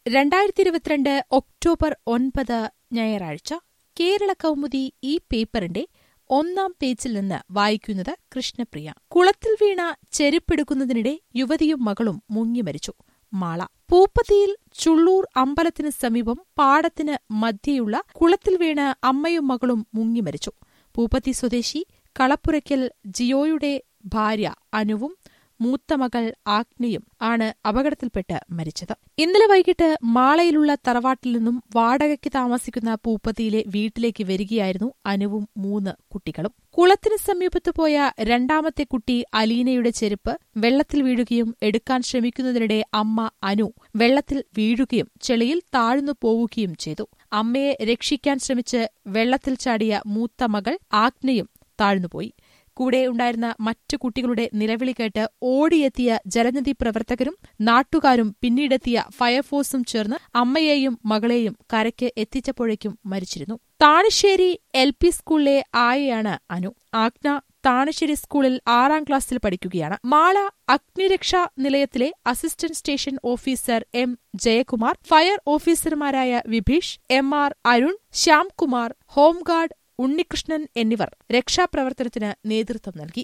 രണ്ടായിരത്തി ഇരുപത്തിരണ്ട് ഒക്ടോബർ ഒൻപത് ഞായറാഴ്ച കേരള കൗമുദി ഈ പേപ്പറിന്റെ ഒന്നാം പേജിൽ നിന്ന് വായിക്കുന്നത് കൃഷ്ണപ്രിയ കുളത്തിൽ വീണ ചെരുപ്പെടുക്കുന്നതിനിടെ യുവതിയും മകളും മുങ്ങിമരിച്ചു മാള പൂപ്പത്തിയിൽ ചുള്ളൂർ അമ്പലത്തിന് സമീപം പാടത്തിന് മധ്യയുള്ള കുളത്തിൽ വീണ് അമ്മയും മകളും മുങ്ങിമരിച്ചു പൂപ്പത്തി സ്വദേശി കളപ്പുരയ്ക്കൽ ജിയോയുടെ ഭാര്യ അനുവും മൂത്ത മകൾ ആഗ്നയും ആണ് അപകടത്തിൽപ്പെട്ട് മരിച്ചത് ഇന്നലെ വൈകിട്ട് മാളയിലുള്ള തറവാട്ടിൽ നിന്നും വാടകയ്ക്ക് താമസിക്കുന്ന പൂപ്പത്തിയിലെ വീട്ടിലേക്ക് വരികയായിരുന്നു അനുവും മൂന്ന് കുട്ടികളും കുളത്തിന് സമീപത്ത് പോയ രണ്ടാമത്തെ കുട്ടി അലീനയുടെ ചെരുപ്പ് വെള്ളത്തിൽ വീഴുകയും എടുക്കാൻ ശ്രമിക്കുന്നതിനിടെ അമ്മ അനു വെള്ളത്തിൽ വീഴുകയും ചെളിയിൽ താഴ്ന്നു പോവുകയും ചെയ്തു അമ്മയെ രക്ഷിക്കാൻ ശ്രമിച്ച് വെള്ളത്തിൽ ചാടിയ മൂത്ത മകൾ ആഗ്നയും താഴ്ന്നുപോയി കൂടെ ഉണ്ടായിരുന്ന മറ്റു കുട്ടികളുടെ നിലവിളി കേട്ട് ഓടിയെത്തിയ ജലനിധി പ്രവർത്തകരും നാട്ടുകാരും പിന്നീടെത്തിയ ഫയർഫോഴ്സും ചേർന്ന് അമ്മയെയും മകളെയും കരയ്ക്ക് എത്തിച്ചപ്പോഴേക്കും മരിച്ചിരുന്നു താണിശ്ശേരി എൽ പി സ്കൂളിലെ ആയയാണ് അനു ആഗ്ന താണശ്ശേരി സ്കൂളിൽ ആറാം ക്ലാസ്സിൽ പഠിക്കുകയാണ് മാള അഗ്നിരക്ഷാ നിലയത്തിലെ assistant station officer M Jayakumar fire ഓഫീസർമാരായ Vibheesh M R Arun Shyamkumar home guard Unnikrishnan എന്നിവർ രക്ഷാപ്രവർത്തനത്തിന് നേതൃത്വം നൽകി